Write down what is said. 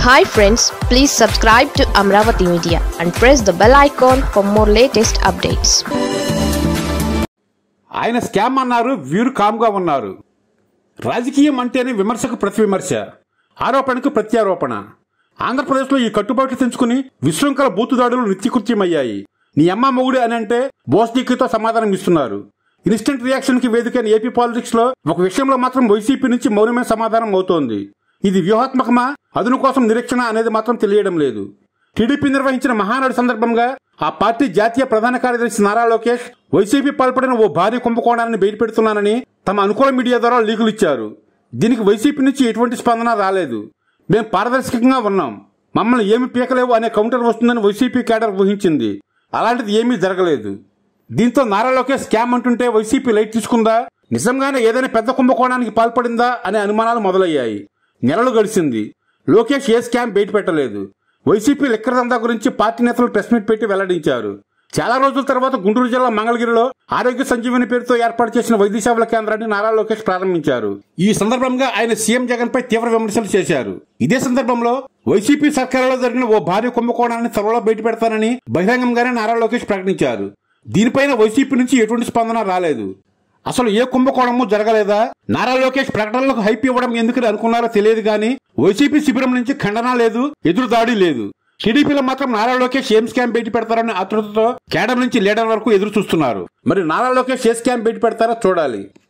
hi friends please subscribe to Amaravati media and press the bell icon for more latest updates ఆయన scam అన్నారు వీరు కామ్గా ఉన్నారు రాజకీయం అంటేనే విమర్శకు ప్రతి విమర్శ ఆరోపణకు ప్రత్యారోపణ ఆంధ్రప్రదేశ్లో ఈ కట్టుబాట్లు తెంచుకుని విశృంఖల బూతుదాడులు నిత్యకృత్యమయ్యాయి నీ అమ్మ మొగుడు అని అంటే బోస్డిక్కితో సమాధానం ఇస్తున్నారు ఇన్స్టెంట్ రియాక్షన్ కి వేదికైన ఏపీ పాలిటిక్స్ లో ఒక విషయంలో మాత్రం వైసీపీ నుంచి మౌనమే సమాధానం అవుతోంది ఇది వ్యూహాత్మకమా అదును కోసం నిరీక్షణ అనేది మాత్రం తెలియడం లేదు టీడీపీ నిర్వహించిన మహానాడు సందర్భంగా ఆ పార్టీ జాతీయ ప్రధాన కార్యదర్శి నారా లోకేష్ వైసీపీ పాల్పడిన ఓ భారీ కుంభకోణాన్ని బయటపెడుతున్నానని తమ అనుకూల మీడియా ద్వారా లీకులు ఇచ్చారు దీనికి వైసీపీ నుంచి ఎటువంటి స్పందన రాలేదు మేం పారదర్శకంగా ఉన్నాం మమ్మల్ని ఏమి పీకలేవు అనే కౌంటర్ వస్తుందని వైసీపీ కేడర్ ఊహించింది అలాంటిది ఏమీ జరగలేదు దీంతో నారా లోకేష్ స్కామ్ అంటుంటే వైసీపీ లైట్ తీసుకుందా నిజంగానే ఏదైనా పెద్ద కుంభకోణానికి పాల్పడిందా అనే అనుమానాలు మొదలయ్యాయి నెలలు గడిచింది లోకేష్ ఏ స్కామ్ బయట పెట్టలేదు వైసీపీ లెక్కర దందా గురించి పార్టీ నేతలు ప్రెస్ మీట్ పెట్టి వెల్లడించారు చాలా రోజుల తర్వాత గుంటూరు జిల్లా మంగళగిరిలో ఆరోగ్య సంజీవని పేరుతో ఏర్పాటు చేసిన వైద్య సేవల కేంద్రాన్ని నారా లోకేష్ ప్రారంభించారు ఈ సందర్భంగా ఆయన సీఎం జగన్ పై తీవ్ర విమర్శలు చేశారు ఇదే సందర్భంలో వైసీపీ సర్కారులో జరిగిన ఓ భారీ కుంభకోణాన్ని త్వరలో బయట పెడతానని బహిరంగంగానే నారా లోకేష్ ప్రకటించారు దీనిపైన వైసీపీ నుంచి ఎటువంటి స్పందన రాలేదు అసలు ఏ కుంభకోణము జరగలేదా నారా లోకేష్ ప్రకటనలకు హైప్ ఇవ్వడం ఎందుకని అనుకున్నారో తెలియదు గాని వైసీపీ శిబిరం నుంచి ఖండన లేదు ఎదురు దాడి లేదు టీడీపీలో మాత్రం నారా లోకేష్ ఏం స్కామ్ బయట పెడతారనే ఆతృతతో కేడర్ నుంచి లీడర్ వరకు ఎదురు చూస్తున్నారు మరి నారా లోకేష్ ఏ స్కామ్ బయట పెడతారో చూడాలి